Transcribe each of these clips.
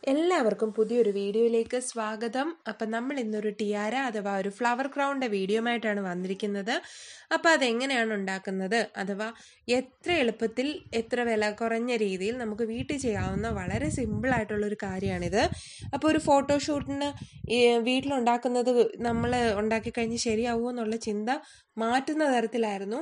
എല്ലാവർക്കും പുതിയൊരു വീഡിയോയിലേക്ക് സ്വാഗതം അപ്പം നമ്മൾ ഇന്നൊരു ടിയാര അഥവാ ഒരു ഫ്ലവർ ക്രൗണിൻ്റെ വീഡിയോയുമായിട്ടാണ് വന്നിരിക്കുന്നത് അപ്പോൾ അതെങ്ങനെയാണ് ഉണ്ടാക്കുന്നത് അഥവാ എത്ര എളുപ്പത്തിൽ എത്ര വില കുറഞ്ഞ രീതിയിൽ നമുക്ക് വീട്ടിൽ ചെയ്യാവുന്ന വളരെ സിമ്പിളായിട്ടുള്ളൊരു കാര്യമാണിത് അപ്പോൾ ഒരു ഫോട്ടോഷൂട്ടിന് വീട്ടിലുണ്ടാക്കുന്നത് നമ്മൾ ഉണ്ടാക്കി കഴിഞ്ഞ് ശരിയാവുമോ എന്നുള്ള ചിന്ത മാറ്റുന്ന തരത്തിലായിരുന്നു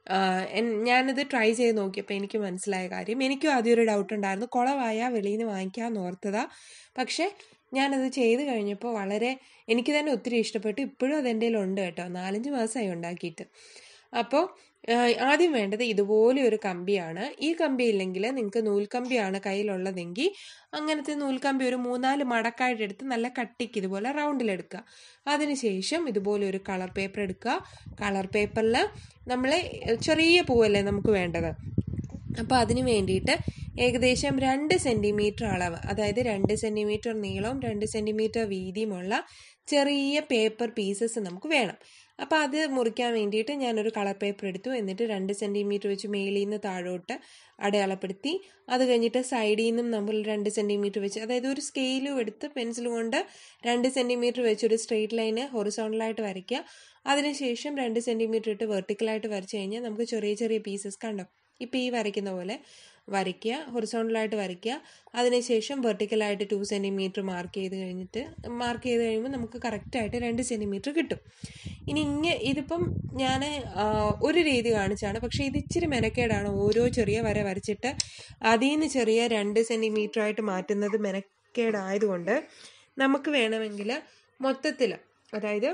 ഞാനിത് ട്രൈ ചെയ്ത് നോക്കിയപ്പോൾ എനിക്ക് മനസ്സിലായ കാര്യം എനിക്കും ആദ്യം ഒരു ഡൗട്ട് ഉണ്ടായിരുന്നു കുളവായ വെളിയിൽ നിന്ന് വാങ്ങിക്കാമെന്ന് ഓർത്തതാ പക്ഷേ ഞാനത് ചെയ്ത് കഴിഞ്ഞപ്പോൾ വളരെ എനിക്ക് തന്നെ ഒത്തിരി ഇഷ്ടപ്പെട്ടു ഇപ്പോഴും അതെൻ്റെ ഉണ്ട് കേട്ടോ നാലഞ്ച് മാസമായി ഉണ്ടാക്കിയിട്ട് അപ്പോൾ ആദ്യം വേണ്ടത് ഇതുപോലെ ഒരു കമ്പിയാണ് ഈ കമ്പി ഇല്ലെങ്കിൽ നിങ്ങൾക്ക് നൂൽക്കമ്പിയാണ് കയ്യിലുള്ളതെങ്കിൽ അങ്ങനത്തെ നൂൽക്കമ്പി ഒരു മൂന്നാല് മടക്കായിട്ട് എടുത്ത് നല്ല കട്ടിക്ക് ഇതുപോലെ റൗണ്ടിലെടുക്കുക അതിനുശേഷം ഇതുപോലെ ഒരു കളർ പേപ്പർ എടുക്കുക കളർ പേപ്പറിൽ നമ്മൾ ചെറിയ പൂവല്ലേ നമുക്ക് വേണ്ടത് അപ്പോൾ അതിന് വേണ്ടിയിട്ട് ഏകദേശം രണ്ട് സെൻറ്റിമീറ്റർ അളവ് അതായത് രണ്ട് സെൻറ്റിമീറ്റർ നീളവും രണ്ട് സെൻറ്റിമീറ്റർ വീതിയുമുള്ള ചെറിയ പേപ്പർ പീസസ് നമുക്ക് വേണം അപ്പോൾ അത് മുറിക്കാൻ വേണ്ടിയിട്ട് ഞാനൊരു കളർ പേപ്പർ എടുത്തു എന്നിട്ട് രണ്ട് സെൻറ്റിമീറ്റർ വെച്ച് മേളിൽ നിന്ന് താഴോട്ട് അടയാളപ്പെടുത്തി അത് കഴിഞ്ഞിട്ട് സൈഡിൽ നിന്നും നമ്മൾ രണ്ട് സെൻറ്റിമീറ്റർ വെച്ച് അതായത് ഒരു സ്കെയിലും എടുത്ത് പെൻസിൽ കൊണ്ട് രണ്ട് സെൻറ്റിമീറ്റർ വെച്ച് ഒരു സ്ട്രെയിറ്റ് ലൈന് ഹൊറിസോണ്ടലായിട്ട് വരയ്ക്കുക അതിനുശേഷം രണ്ട് സെൻറ്റിമീറ്റർ ഇട്ട് വെർട്ടിക്കലായിട്ട് വരച്ച് കഴിഞ്ഞാൽ നമുക്ക് ചെറിയ ചെറിയ പീസസ് കണ്ടോ ഇപ്പോൾ ഈ വരയ്ക്കുന്ന പോലെ വരയ്ക്കുക ഹൊറിസോണ്ടലായിട്ട് വരയ്ക്കുക അതിനുശേഷം വെർട്ടിക്കലായിട്ട് ടു സെൻറ്റിമീറ്റർ മാർക്ക് ചെയ്ത് കഴിഞ്ഞിട്ട് മാർക്ക് ചെയ്ത് കഴിയുമ്പോൾ നമുക്ക് കറക്റ്റായിട്ട് രണ്ട് സെൻറ്റിമീറ്റർ കിട്ടും ഇനി ഇങ്ങ ഇതിപ്പം ഞാൻ ഒരു രീതി കാണിച്ചാണ് പക്ഷേ ഇത് ഇച്ചിരി മെനക്കേടാണ് ഓരോ ചെറിയ വര വരച്ചിട്ട് അതിൽ നിന്ന് ചെറിയ രണ്ട് സെൻറ്റിമീറ്റർ ആയിട്ട് മാറ്റുന്നത് മെനക്കേടായതുകൊണ്ട് നമുക്ക് വേണമെങ്കിൽ മൊത്തത്തിൽ അതായത്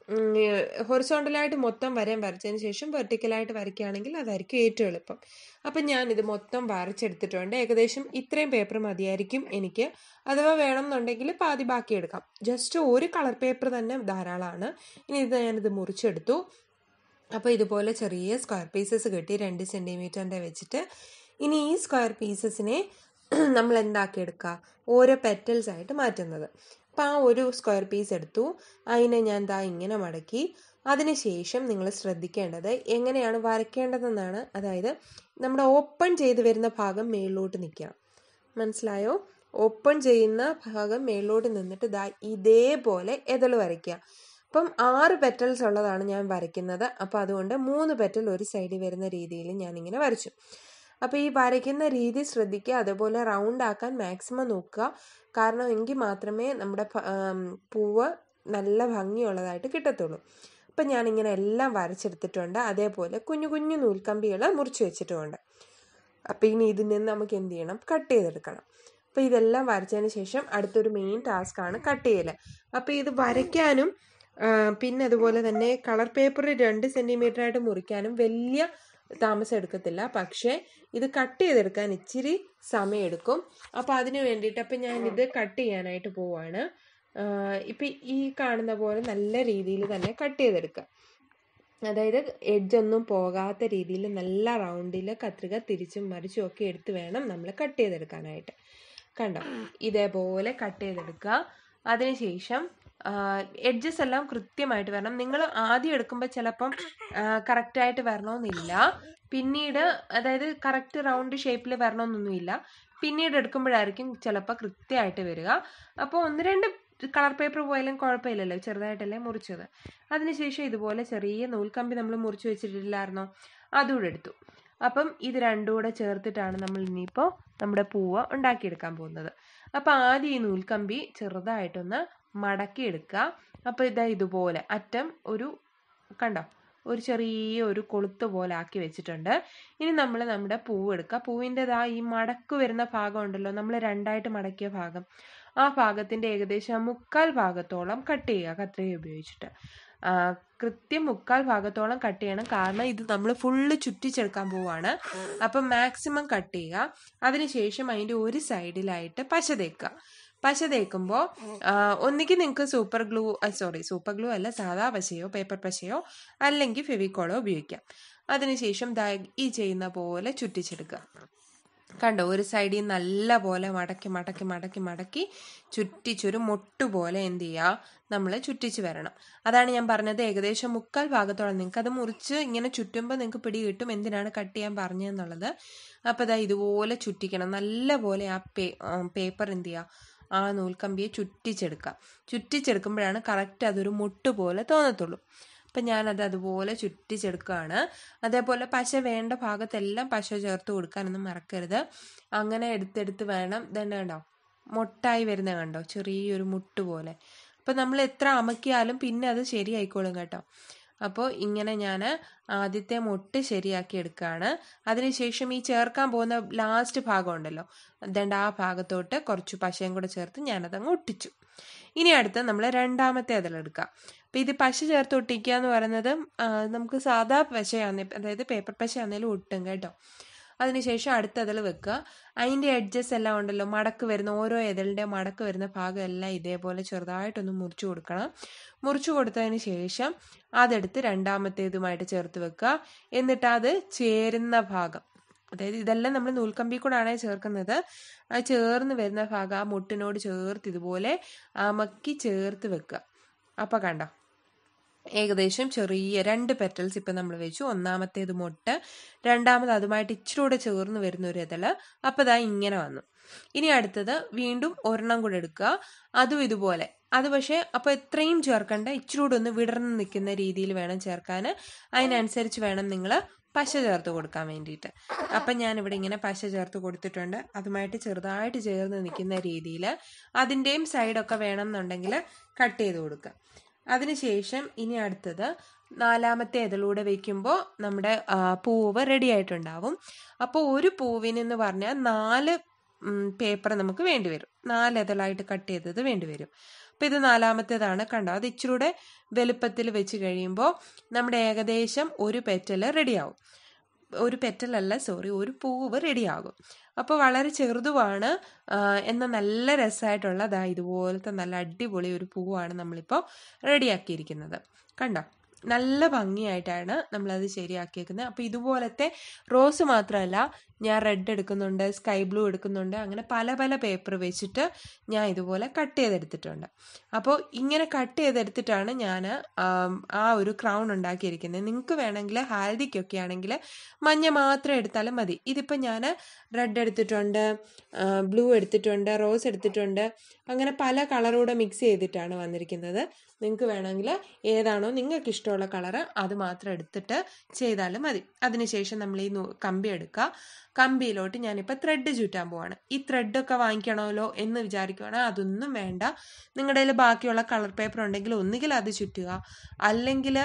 ഹൊറിസോണ്ടലായിട്ട് മൊത്തം വരയാൻ വരച്ചതിന് ശേഷം വെർട്ടിക്കലായിട്ട് വരയ്ക്കുകയാണെങ്കിൽ അതായിരിക്കും ഏറ്റവും എളുപ്പം അപ്പം ഞാനിത് മൊത്തം വരച്ചെടുത്തിട്ടുണ്ട് ഏകദേശം ഇത്രയും പേപ്പർ മതിയായിരിക്കും എനിക്ക് അഥവാ വേണമെന്നുണ്ടെങ്കിൽ പാതി ബാക്കി എടുക്കാം ജസ്റ്റ് ഒരു കളർ പേപ്പർ തന്നെ ധാരാളമാണ് ഇനി ഇത് ഞാനിത് മുറിച്ചെടുത്തു അപ്പോൾ ഇതുപോലെ ചെറിയ സ്ക്വയർ പീസസ് കിട്ടി രണ്ട് സെൻറ്റിമീറ്ററിൻ്റെ വെച്ചിട്ട് ഇനി ഈ സ്ക്വയർ പീസസിനെ നമ്മൾ എന്താക്കി എടുക്കുക ഓരോ പെറ്റൽസ് ആയിട്ട് മാറ്റുന്നത് അപ്പം ആ ഒരു സ്ക്വയർ പീസ് എടുത്തു അതിനെ ഞാൻ ദാ ഇങ്ങനെ മടക്കി അതിനുശേഷം നിങ്ങൾ ശ്രദ്ധിക്കേണ്ടത് എങ്ങനെയാണ് വരയ്ക്കേണ്ടതെന്നാണ് അതായത് നമ്മുടെ ഓപ്പൺ ചെയ്ത് വരുന്ന ഭാഗം മേളിലോട്ട് നിൽക്കണം മനസ്സിലായോ ഓപ്പൺ ചെയ്യുന്ന ഭാഗം മേളിലോട്ട് നിന്നിട്ട് ദാ ഇതേപോലെ എതൾ വരയ്ക്കുക അപ്പം ആറ് പെറ്റൽസ് ഉള്ളതാണ് ഞാൻ വരയ്ക്കുന്നത് അപ്പോൾ അതുകൊണ്ട് മൂന്ന് പെറ്റൽ ഒരു സൈഡിൽ വരുന്ന രീതിയിൽ ഞാനിങ്ങനെ വരച്ചു അപ്പോൾ ഈ വരയ്ക്കുന്ന രീതി ശ്രദ്ധിക്കുക അതുപോലെ റൗണ്ട് ആക്കാൻ മാക്സിമം നോക്കുക കാരണം എങ്കിൽ മാത്രമേ നമ്മുടെ പൂവ് നല്ല ഭംഗിയുള്ളതായിട്ട് കിട്ടത്തുള്ളൂ അപ്പം ഞാനിങ്ങനെ എല്ലാം വരച്ചെടുത്തിട്ടുണ്ട് അതേപോലെ കുഞ്ഞു കുഞ്ഞു നൂൽക്കമ്പികൾ മുറിച്ച് വെച്ചിട്ടുമുണ്ട് അപ്പോൾ ഇനി ഇതിൽ നിന്ന് നമുക്ക് എന്ത് ചെയ്യണം കട്ട് ചെയ്തെടുക്കണം അപ്പോൾ ഇതെല്ലാം വരച്ചതിന് ശേഷം അടുത്തൊരു മെയിൻ ടാസ്ക് ആണ് കട്ട് ചെയ്യൽ അപ്പോൾ ഇത് വരയ്ക്കാനും പിന്നെ അതുപോലെ തന്നെ കളർ പേപ്പർ രണ്ട് സെൻറ്റിമീറ്റർ ആയിട്ട് മുറിക്കാനും വലിയ താമസം എടുക്കത്തില്ല പക്ഷേ ഇത് കട്ട് ചെയ്തെടുക്കാൻ ഇച്ചിരി സമയമെടുക്കും അപ്പോൾ അതിന് വേണ്ടിയിട്ട് അപ്പം ഞാനിത് കട്ട് ചെയ്യാനായിട്ട് പോവാണ് ഇപ്പം ഈ കാണുന്ന പോലെ നല്ല രീതിയിൽ തന്നെ കട്ട് ചെയ്തെടുക്കുക അതായത് എഡ്ജൊന്നും പോകാത്ത രീതിയിൽ നല്ല റൗണ്ടിൽ കത്രിക തിരിച്ചും മറിച്ചും ഒക്കെ എടുത്ത് വേണം നമ്മൾ കട്ട് ചെയ്തെടുക്കാനായിട്ട് കണ്ടോ ഇതേപോലെ കട്ട് ചെയ്തെടുക്കുക അതിനുശേഷം എഡ്ജസ് എല്ലാം കൃത്യമായിട്ട് വരണം നിങ്ങൾ ആദ്യം എടുക്കുമ്പോൾ ചിലപ്പം കറക്റ്റായിട്ട് വരണമെന്നില്ല പിന്നീട് അതായത് കറക്റ്റ് റൗണ്ട് ഷേപ്പിൽ വരണമെന്നൊന്നുമില്ല പിന്നീട് എടുക്കുമ്പോഴായിരിക്കും ചിലപ്പോൾ കൃത്യമായിട്ട് വരിക അപ്പോൾ ഒന്ന് രണ്ട് കളർ പേപ്പർ പോയാലും കുഴപ്പമില്ലല്ലോ ചെറുതായിട്ടല്ലേ മുറിച്ചത് അതിനുശേഷം ഇതുപോലെ ചെറിയ നൂൽക്കമ്പി നമ്മൾ മുറിച്ച് വെച്ചിട്ടില്ലായിരുന്നോ അതുകൂടെ എടുത്തു അപ്പം ഇത് രണ്ടും കൂടെ ചേർത്തിട്ടാണ് നമ്മൾ ഇനിയിപ്പോൾ നമ്മുടെ പൂവ് ഉണ്ടാക്കിയെടുക്കാൻ പോകുന്നത് അപ്പം ആദ്യം ഈ നൂൽക്കമ്പി ചെറുതായിട്ടൊന്ന് മടക്കി എടുക്കുക അപ്പോൾ ഇതാ ഇതുപോലെ അറ്റം ഒരു കണ്ടോ ഒരു ചെറിയ ഒരു കൊളുത്ത് പോലെ ആക്കി വെച്ചിട്ടുണ്ട് ഇനി നമ്മൾ നമ്മുടെ പൂവ് എടുക്കുക പൂവിൻ്റെതാ ഈ മടക്ക് വരുന്ന ഭാഗം ഉണ്ടല്ലോ നമ്മൾ രണ്ടായിട്ട് മടക്കിയ ഭാഗം ആ ഭാഗത്തിൻ്റെ ഏകദേശം മുക്കാൽ ഭാഗത്തോളം കട്ട് ചെയ്യുക കത്രിക ഉപയോഗിച്ചിട്ട് കൃത്യം മുക്കാൽ ഭാഗത്തോളം കട്ട് ചെയ്യണം കാരണം ഇത് നമ്മൾ ഫുള്ള് ചുറ്റിച്ചെടുക്കാൻ പോവാണ് അപ്പം മാക്സിമം കട്ട് ചെയ്യുക അതിനുശേഷം അതിൻ്റെ ഒരു സൈഡിലായിട്ട് പശ തേക്കുക പശ തേക്കുമ്പോൾ ഒന്നുകിൽ നിങ്ങൾക്ക് super glue sorry super glue അല്ല സാധാ പശയോ പേപ്പർ പശയോ അല്ലെങ്കിൽ ഫെവിക്കോളോ ഉപയോഗിക്കാം അതിനുശേഷം ഈ ചെയ്യുന്ന പോലെ ചുറ്റിച്ചെടുക്കുക കണ്ടോ ഒരു സൈഡിൽ നല്ല പോലെ മടക്കി മടക്കി മടക്കി മടക്കി ചുറ്റിച്ചൊരു മൊട്ട് പോലെ എന്ത് ചെയ്യുക നമ്മൾ ചുറ്റിച്ച് വരണം അതാണ് ഞാൻ പറഞ്ഞത് ഏകദേശം മുക്കാൽ ഭാഗത്തോളം നിങ്ങൾക്ക് അത് മുറിച്ച് ഇങ്ങനെ ചുറ്റുമ്പോൾ നിങ്ങൾക്ക് പിടി കിട്ടും എന്തിനാണ് കട്ട് ചെയ്യാൻ പറഞ്ഞതെന്നുള്ളത് അപ്പോൾ ഇതാ ഇതുപോലെ ചുറ്റിക്കണം നല്ല പോലെ ആ പേ പേപ്പർ എന്ത് ചെയ്യുക ആ നൂൽക്കമ്പിയെ ചുറ്റിച്ചെടുക്കുക ചുറ്റിച്ചെടുക്കുമ്പോഴാണ് കറക്റ്റ് അതൊരു മുട്ട് പോലെ തോന്നത്തുള്ളൂ അപ്പം ഞാനത് അതുപോലെ ചുറ്റിച്ചെടുക്കുകയാണ് അതേപോലെ പശ വേണ്ട ഭാഗത്തെല്ലാം പശ ചേർത്ത് കൊടുക്കാനൊന്നും മറക്കരുത് അങ്ങനെ എടുത്തെടുത്ത് വേണം ഇതന്നെ കണ്ടോ മൊട്ടായി വരുന്ന കണ്ടോ ചെറിയൊരു മുട്ട് പോലെ അപ്പം നമ്മൾ എത്ര അമക്കിയാലും പിന്നെ അത് ശരിയായിക്കോളും കേട്ടോ അപ്പോൾ ഇങ്ങനെ ഞാൻ ആദ്യത്തെ മുട്ട് ശരിയാക്കി എടുക്കുകയാണ് അതിനുശേഷം ഈ ചേർക്കാൻ പോകുന്ന ലാസ്റ്റ് ഭാഗം ഉണ്ടല്ലോ ദണ്ട് ആ ഭാഗത്തോട്ട് കുറച്ച് പശയും കൂടെ ചേർത്ത് ഞാനതങ്ങ് ഒട്ടിച്ചു ഇനി അടുത്ത് നമ്മൾ രണ്ടാമത്തെ അതിലെടുക്കുക അപ്പം ഇത് പശ ചേർത്ത് ഒട്ടിക്കുക എന്ന് പറയുന്നത് നമുക്ക് സാധാ പശയാന്ന് അതായത് പേപ്പർ പശയാന്നേലും ഒട്ടും കേട്ടോ അതിനുശേഷം അടുത്ത ഇതിൽ വെക്കുക അതിൻ്റെ എഡ്ജസ് എല്ലാം ഉണ്ടല്ലോ മടക്ക് വരുന്ന ഓരോ എതളിൻ്റെ മടക്ക് വരുന്ന ഭാഗം എല്ലാം ഇതേപോലെ ചെറുതായിട്ടൊന്ന് മുറിച്ചു കൊടുക്കണം മുറിച്ചു കൊടുത്തതിന് ശേഷം അതെടുത്ത് രണ്ടാമത്തേതുമായിട്ട് ചേർത്ത് വെക്കുക എന്നിട്ട് അത് ചേരുന്ന ഭാഗം അതായത് ഇതെല്ലാം നമ്മൾ നൂൽക്കമ്പി കൂടാണ് ചേർക്കുന്നത് ആ ചേർന്ന് വരുന്ന ഭാഗം ആ മുട്ടിനോട് ചേർത്ത് ഇതുപോലെ അമക്കി ചേർത്ത് വെക്കുക അപ്പം കണ്ടോ ഏകദേശം ചെറിയ രണ്ട് പെറ്റൽസ് ഇപ്പം നമ്മൾ വെച്ചു ഒന്നാമത്തേത് മുട്ട് രണ്ടാമത് അതുമായിട്ട് ഇച്ചിരി കൂടെ ചേർന്ന് വരുന്ന ഒരു ഇതള് അപ്പം ഇതാ ഇങ്ങനെ വന്നു ഇനി അടുത്തത് വീണ്ടും ഒരെണ്ണം കൂടെ എടുക്കുക അതും ഇതുപോലെ അത് പക്ഷേ അപ്പോൾ എത്രയും ചേർക്കണ്ട ഇച്ചിരി കൂടെ ഒന്ന് വിടർന്ന് നിൽക്കുന്ന രീതിയിൽ വേണം ചേർക്കാൻ അതിനനുസരിച്ച് വേണം നിങ്ങൾ പശ ചേർത്ത് കൊടുക്കാൻ വേണ്ടിയിട്ട് അപ്പം ഞാനിവിടെ ഇങ്ങനെ പശ ചേർത്ത് കൊടുത്തിട്ടുണ്ട് അതുമായിട്ട് ചെറുതായിട്ട് ചേർന്ന് നിൽക്കുന്ന രീതിയിൽ അതിൻ്റെയും സൈഡൊക്കെ വേണം എന്നുണ്ടെങ്കിൽ കട്ട് ചെയ്ത് കൊടുക്കുക അതിനുശേഷം ഇനി അടുത്തത് നാലാമത്തെ ഇതിലൂടെ വെക്കുമ്പോൾ നമ്മുടെ പൂവ് റെഡി ആയിട്ടുണ്ടാവും അപ്പോൾ ഒരു പൂവിനെന്ന് പറഞ്ഞാൽ നാല് പേപ്പർ നമുക്ക് വേണ്ടി വരും നാല് ഇതളായിട്ട് കട്ട് ചെയ്തത് വേണ്ടി വരും അപ്പോൾ ഇത് നാലാമത്തേതാണ് കണ്ടോ അത് ഇച്ചിരൂടെ വലുപ്പത്തിൽ വെച്ച് കഴിയുമ്പോൾ നമ്മുടെ ഏകദേശം ഒരു പെറ്റൽ റെഡിയാവും ഒരു പെറ്റലല്ല സോറി ഒരു പൂവ് റെഡിയാകും അപ്പോൾ വളരെ ചെറുതുമാണ് എന്നാൽ നല്ല രസമായിട്ടുള്ള ദാ ഇതുപോലത്തെ നല്ല അടിപൊളി ഒരു പൂവാണ് നമ്മളിപ്പോൾ റെഡിയാക്കിയിരിക്കുന്നത് കണ്ടോ നല്ല ഭംഗിയായിട്ടാണ് നമ്മളത് ശരിയാക്കിയേക്കുന്നത് അപ്പോൾ ഇതുപോലത്തെ റോസ് മാത്രമല്ല ഞാൻ റെഡ് എടുക്കുന്നുണ്ട് സ്കൈ ബ്ലൂ എടുക്കുന്നുണ്ട് അങ്ങനെ പല പല പേപ്പർ വെച്ചിട്ട് ഞാൻ ഇതുപോലെ കട്ട് ചെയ്തെടുത്തിട്ടുണ്ട് അപ്പോൾ ഇങ്ങനെ കട്ട് ചെയ്തെടുത്തിട്ടാണ് ഞാൻ ആ ഒരു ക്രൗൺ ഉണ്ടാക്കിയിരിക്കുന്നത് നിങ്ങൾക്ക് വേണമെങ്കിൽ ഹാൽദിക്കൊക്കെ ആണെങ്കിൽ മഞ്ഞ മാത്രം എടുത്താലും മതി ഇതിപ്പോൾ ഞാൻ റെഡ് എടുത്തിട്ടുണ്ട് ബ്ലൂ എടുത്തിട്ടുണ്ട് റോസ് എടുത്തിട്ടുണ്ട് അങ്ങനെ പല കളറൂടെ മിക്സ് ചെയ്തിട്ടാണ് വന്നിരിക്കുന്നത് നിങ്ങൾക്ക് വേണമെങ്കിൽ ഏതാണോ നിങ്ങൾക്ക് ഇഷ്ടമുള്ള കളറ് അത് മാത്രം എടുത്തിട്ട് ചെയ്താലും മതി അതിനുശേഷം നമ്മൾ ഈ കമ്പി എടുക്കുക കമ്പിയിലോട്ട് ഞാനിപ്പോൾ ത്രെഡ് ചുറ്റാൻ പോവാണ് ഈ ത്രെഡൊക്കെ വാങ്ങിക്കണമല്ലോ എന്ന് വിചാരിക്കുകയാണെങ്കിൽ അതൊന്നും വേണ്ട നിങ്ങളുടെ കയ്യിൽ ബാക്കിയുള്ള കളർ പേപ്പർ ഉണ്ടെങ്കിൽ ഒന്നുകിൽ അത് ചുറ്റുക അല്ലെങ്കിൽ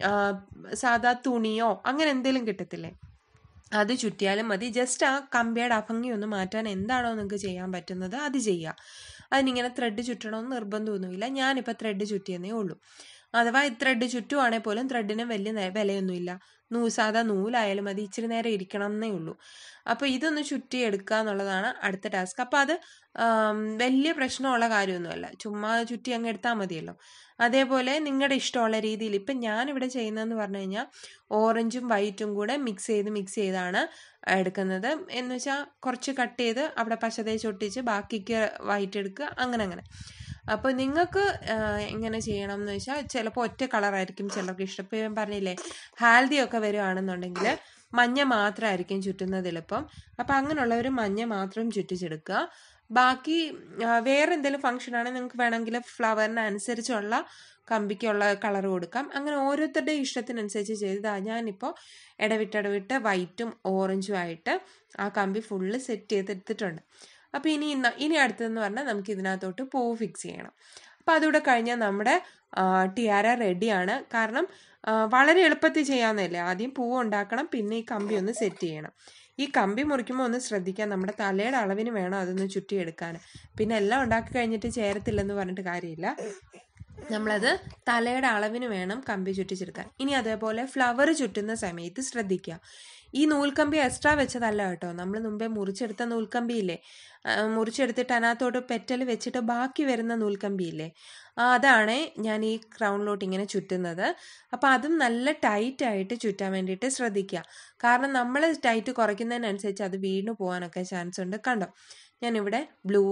സാധാ തുണിയോ അങ്ങനെ എന്തെങ്കിലും കിട്ടത്തില്ലേ അത് ചുറ്റിയാലും മതി ജസ്റ്റ് ആ കമ്പിയുടെ അഭംഗി ഒന്ന് മാറ്റാൻ എന്താണോ നിങ്ങൾക്ക് ചെയ്യാൻ പറ്റുന്നത് അത് ചെയ്യുക അതിനിങ്ങനെ ത്രെഡ് ചുറ്റണമെന്ന് നിർബന്ധമൊന്നുമില്ല ഞാനിപ്പോൾ ത്രെഡ് ചുറ്റിയെന്നേ ഉള്ളൂ അഥവാ ഈ ത്രെഡ് ചുറ്റുവാണെങ്കിൽ പോലും ത്രെഡിന് വലിയ വിലയൊന്നുമില്ല നൂ സാധാ നൂലായാലും മതി ഇച്ചിരി നേരം ഇരിക്കണം എന്നേ ഉള്ളൂ അപ്പോൾ ഇതൊന്ന് ചുറ്റി എടുക്കുക എന്നുള്ളതാണ് അടുത്ത ടാസ്ക് അപ്പോൾ അത് വലിയ പ്രശ്നമുള്ള കാര്യമൊന്നുമല്ല ചുമ്മാ ചുറ്റി അങ്ങ് എടുത്താൽ മതിയല്ലോ അതേപോലെ നിങ്ങളുടെ ഇഷ്ടമുള്ള രീതിയിൽ ഇപ്പം ഞാനിവിടെ ചെയ്യുന്നതെന്ന് പറഞ്ഞു കഴിഞ്ഞാൽ ഓറഞ്ചും വൈറ്റും കൂടെ മിക്സ് ചെയ്ത് മിക്സ് ചെയ്താണ് എടുക്കുന്നത് എന്ന് വെച്ചാൽ കുറച്ച് കട്ട് ചെയ്ത് അവിടെ പശ തേച്ച് ഒട്ടിച്ച് ബാക്കിക്ക് വൈറ്റ് എടുക്കുക അങ്ങനെ അങ്ങനെ അപ്പോൾ നിങ്ങൾക്ക് എങ്ങനെ ചെയ്യണം എന്ന് വെച്ചാൽ ചിലപ്പോൾ ഒറ്റ കളറായിരിക്കും ചിലർക്ക് ഇഷ്ടം ഇപ്പോൾ ഞാൻ പറഞ്ഞില്ലേ ഹാൽദി ഒക്കെ വരുവാണെന്നുണ്ടെങ്കിൽ മഞ്ഞ മാത്രമായിരിക്കും ചുറ്റുന്നത് എളുപ്പം അപ്പം അങ്ങനെയുള്ളവർ മഞ്ഞ മാത്രം ചുറ്റിച്ചെടുക്കുക ബാക്കി വേറെ എന്തെങ്കിലും ഫംഗ്ഷൻ ആണെങ്കിൽ നിങ്ങൾക്ക് വേണമെങ്കിൽ ഫ്ലവറിന് അനുസരിച്ചുള്ള കമ്പിക്കുള്ള കളർ കൊടുക്കാം അങ്ങനെ ഓരോരുത്തരുടെ ഇഷ്ടത്തിനനുസരിച്ച് ചെയ്തതാ ഞാനിപ്പോൾ ഇടവിട്ടിടവിട്ട് വൈറ്റും ഓറഞ്ചും ആയിട്ട് ആ കമ്പി ഫുള്ള് സെറ്റ് ചെയ്തെടുത്തിട്ടുണ്ട് അപ്പോൾ ഇനി ഇനി അടുത്തതെന്ന് പറഞ്ഞാൽ നമുക്ക് ഇതിനകത്തോട്ട് പൂവ് ഫിക്സ് ചെയ്യണം അപ്പോൾ അതുകൂടെ കഴിഞ്ഞാൽ നമ്മുടെ ടിയാര റെഡിയാണ് കാരണം വളരെ എളുപ്പത്തിൽ ചെയ്യാവുന്നതല്ലേ ആദ്യം പൂവ് ഉണ്ടാക്കണം പിന്നെ ഈ കമ്പി ഒന്ന് സെറ്റ് ചെയ്യണം ഈ കമ്പി മുറിക്കുമ്പോൾ ഒന്ന് ശ്രദ്ധിക്കാം നമ്മുടെ തലയുടെ അളവിന് വേണം അതൊന്ന് ചുറ്റിയെടുക്കാൻ പിന്നെ എല്ലാം ഉണ്ടാക്കി കഴിഞ്ഞിട്ട് ചേരത്തില്ലെന്ന് പറഞ്ഞിട്ട് കാര്യമില്ല നമ്മളത് തലയുടെ അളവിന് വേണം കമ്പി ചുറ്റിച്ചെടുക്കാൻ ഇനി അതേപോലെ ഫ്ലവർ ചുറ്റുന്ന സമയത്ത് ശ്രദ്ധിക്കുക ഈ നൂൽക്കമ്പി എക്സ്ട്രാ വെച്ചതല്ല കേട്ടോ നമ്മൾ മുമ്പേ മുറിച്ചെടുത്ത നൂൽക്കമ്പിയില്ലേ ആ, മുറിച്ചെടുത്തിട്ട് അതിനകത്തോട്ട് പെറ്റൽ വെച്ചിട്ട് ബാക്കി വരുന്ന നൂൽക്കമ്പിയില്ലേ ആ, അതാണ് ഞാൻ ഈ ക്രൗണിലോട്ട് ഇങ്ങനെ ചുറ്റുന്നത് അപ്പോൾ അതും നല്ല ടൈറ്റ് ആയിട്ട് ചുറ്റാൻ വേണ്ടിയിട്ട് ശ്രദ്ധിക്കുക കാരണം നമ്മൾ ടൈറ്റ് കുറയ്ക്കുന്നതിനനുസരിച്ച് അത് വീണു പോകാനൊക്കെ ചാൻസ് ഉണ്ട് കണ്ടോ ഞാനിവിടെ ബ്ലൂ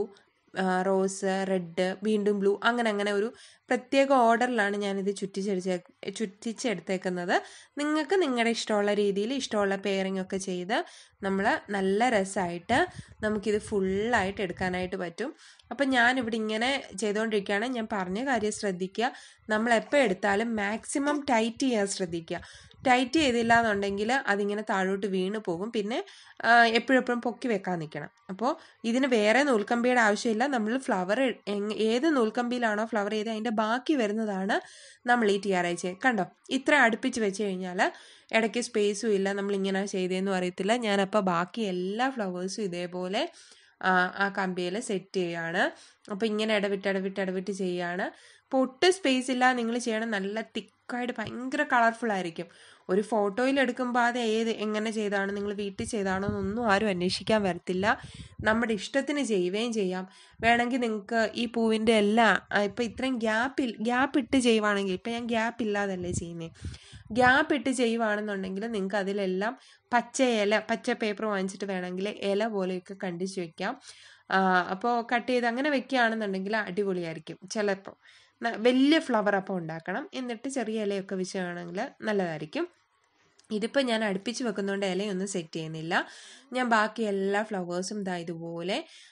റോസ് റെഡ് വീണ്ടും ബ്ലൂ അങ്ങനെ അങ്ങനെ ഒരു പ്രത്യേക ഓർഡറിലാണ് ഞാനിത് ചുറ്റിച്ചെടുത്ത് ചുറ്റിച്ചെടുത്തേക്കുന്നത് നിങ്ങൾക്ക് നിങ്ങളുടെ ഇഷ്ടമുള്ള രീതിയിൽ ഇഷ്ടമുള്ള പെയറിംഗ് ഒക്കെ ചെയ്ത് നമ്മൾ നല്ല രസമായിട്ട് നമുക്കിത് ഫുള്ളായിട്ട് എടുക്കാനായിട്ട് പറ്റും അപ്പം ഞാനിവിടെ ഇങ്ങനെ ചെയ്തുകൊണ്ടിരിക്കുകയാണ് ഞാൻ പറഞ്ഞ കാര്യം ശ്രദ്ധിക്കുക നമ്മൾ എപ്പോൾ എടുത്താലും മാക്സിമം ടൈറ്റ് ചെയ്യാൻ ശ്രദ്ധിക്കുക ടൈറ്റ് ചെയ്തില്ല എന്നുണ്ടെങ്കിൽ അതിങ്ങനെ താഴോട്ട് വീണ് പോകും പിന്നെ എപ്പോഴെപ്പോഴും പൊക്കി വെക്കാൻ നിൽക്കണം അപ്പോൾ ഇതിന് വേറെ നൂൽക്കമ്പിയുടെ ആവശ്യമില്ല നമ്മൾ ഫ്ലവർ ഏത് നൂൽക്കമ്പിയിലാണോ ഫ്ലവർ ചെയ്ത് അതിൻ്റെ ബാക്കി വരുന്നതാണ് നമ്മൾ ഈ ടി ആർ ഐ ചെയ്ത് കണ്ടോ ഇത്ര അടുപ്പിച്ച് വെച്ച് കഴിഞ്ഞാൽ ഇടയ്ക്ക് സ്പേസും ഇല്ല നമ്മൾ ഇങ്ങനെ ചെയ്തതെന്നും അറിയത്തില്ല ഞാനപ്പോൾ ബാക്കി എല്ലാ ഫ്ലവേഴ്സും ഇതേപോലെ ആ, ആ കമ്പിയിൽ സെറ്റ് ചെയ്യാണ് അപ്പോൾ ഇങ്ങനെ ഇടവിട്ട് ഇടവിട്ട് ഇടവിട്ട് ചെയ്യാണ് അപ്പോൾ ഒട്ടും സ്പേസ് ഇല്ല നിങ്ങൾ ചെയ്യണം നല്ല തിക്കായിട്ട് ഭയങ്കര കളർഫുൾ ആയിരിക്കും ഒരു ഫോട്ടോയിൽ എടുക്കുമ്പോൾ അത് ഏത് എങ്ങനെ ചെയ്താണ് നിങ്ങൾ വീട്ടിൽ ചെയ്താണോ എന്നൊന്നും ആരും അന്വേഷിക്കാൻ വരത്തില്ല നമ്മുടെ ഇഷ്ടത്തിന് ചെയ്യുകയും ചെയ്യാം വേണമെങ്കിൽ നിങ്ങൾക്ക് ഈ പൂവിൻ്റെ എല്ലാ ഇപ്പം ഇത്രയും ഗ്യാപ്പ് ഗ്യാപ്പ് ഇട്ട് ചെയ്യുവാണെങ്കിൽ ഇപ്പം ഞാൻ ഗ്യാപ്പ് ഇല്ലാതല്ലേ ചെയ്യുന്നത് ഗ്യാപ്പ് ഇട്ട് ചെയ്യുവാണെന്നുണ്ടെങ്കിൽ നിങ്ങൾക്ക് അതിലെല്ലാം പച്ച ഇല പച്ച പേപ്പർ വാങ്ങിച്ചിട്ട് വേണമെങ്കിൽ ഇല പോലെയൊക്കെ കണ്ടിച്ച് വെക്കാം അപ്പോൾ കട്ട് ചെയ്ത് അങ്ങനെ വെക്കുകയാണെന്നുണ്ടെങ്കിൽ അടിപൊളിയായിരിക്കും ചിലപ്പോൾ വലിയ ഫ്ലവർ അപ്പം ഉണ്ടാക്കണം എന്നിട്ട് ചെറിയ ഇലയൊക്കെ വെച്ച് വേണമെങ്കിൽ നല്ലതായിരിക്കും ഇതിപ്പോൾ ഞാൻ അടുപ്പിച്ച് വെക്കുന്നതുകൊണ്ട് ഇലയൊന്നും സെറ്റ് ചെയ്യുന്നില്ല ഞാൻ ബാക്കി എല്ലാ ഫ്ലവേഴ്സും ഇതാ ഇതുപോലെ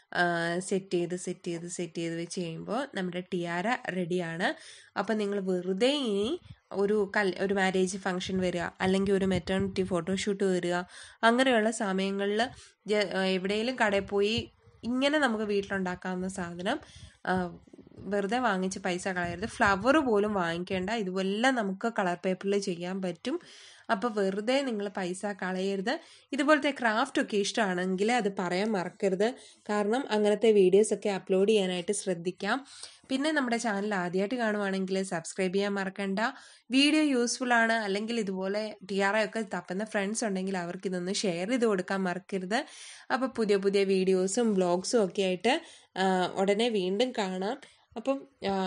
സെറ്റ് ചെയ്ത് സെറ്റ് ചെയ്ത് സെറ്റ് ചെയ്ത് വെച്ച് കഴിയുമ്പോൾ നമ്മുടെ ടിയാര റെഡിയാണ് അപ്പം നിങ്ങൾ വെറുതെ ഇനി ഒരു കൽ ഒരു മാരേജ് ഫംഗ്ഷൻ വരിക അല്ലെങ്കിൽ ഒരു മെറ്റേണിറ്റി ഫോട്ടോഷൂട്ട് വരിക അങ്ങനെയുള്ള സമയങ്ങളിൽ എവിടെയെങ്കിലും കടയിൽ പോയി ഇങ്ങനെ നമുക്ക് വീട്ടിലുണ്ടാക്കാവുന്ന സാധനം ആ, വെറുതെ വാങ്ങിച്ച് പൈസ കളയരുത് ഫ്ലവർ പോലും വാങ്ങിക്കേണ്ട ഇതുപോലെ നമുക്ക് കളർ പേപ്പറിൽ ചെയ്യാൻ പറ്റും അപ്പോൾ വെറുതെ നിങ്ങൾ പൈസ കളയരുത് ഇതുപോലത്തെ ക്രാഫ്റ്റ് ഒക്കെ ഇഷ്ടമാണെങ്കിൽ അത് പറയാൻ മറക്കരുത് കാരണം അങ്ങനത്തെ വീഡിയോസ് ഒക്കെ അപ്ലോഡ് ചെയ്യാനായിട്ട് ശ്രദ്ധിക്കാം പിന്നെ നമ്മുടെ ചാനൽ ആദ്യമായിട്ട് കാണുവാണെങ്കിൽ സബ്സ്ക്രൈബ് ചെയ്യാൻ മറക്കണ്ട വീഡിയോ യൂസ്ഫുൾ ആണ് അല്ലെങ്കിൽ ഇതുപോലെ ടി ആർ ഒക്കെ തപ്പുന്ന ഫ്രണ്ട്സ് ഉണ്ടെങ്കിൽ അവർക്ക് ഇതൊന്ന് ഷെയർ ചെയ്ത് കൊടുക്കാൻ മറക്കരുത് അപ്പോൾ പുതിയ പുതിയ വീഡിയോസും വ്ളോഗ്സും ഒക്കെ ആയിട്ട് ആ, ഉടനെ വീണ്ടും കാണാം അപ്പം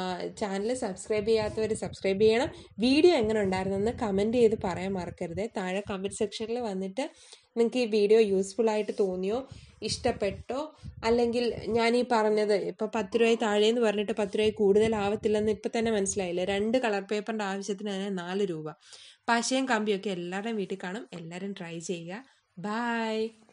ചാനൽ സബ്സ്ക്രൈബ് ചെയ്യാത്തവർ സബ്സ്ക്രൈബ് ചെയ്യണം വീഡിയോ എങ്ങനെ ഉണ്ടായിരുന്നെന്ന് കമൻറ്റ് ചെയ്ത് പറയാൻ മറക്കരുത് താഴെ കമൻറ്റ് സെക്ഷനിൽ വന്നിട്ട് നിങ്ങൾക്ക് ഈ വീഡിയോ യൂസ്ഫുൾ ആയിട്ട് തോന്നിയോ ഇഷ്ടപ്പെട്ടോ അല്ലെങ്കിൽ ഞാൻ ഈ പറഞ്ഞത് ഇപ്പോൾ പത്ത് രൂപ താഴേന്ന് പറഞ്ഞിട്ട് പത്ത് രൂപ കൂടുതലാവത്തില്ലെന്ന് ഇപ്പം തന്നെ മനസ്സിലായില്ലേ രണ്ട് കളർ പേപ്പറിൻ്റെ ആവശ്യത്തിന് തന്നെ നാല് രൂപ പശയും കമ്പിയൊക്കെ എല്ലാവരുടെയും വീട്ടിൽ കാണും എല്ലാവരും ട്രൈ ചെയ്യുക ബായ്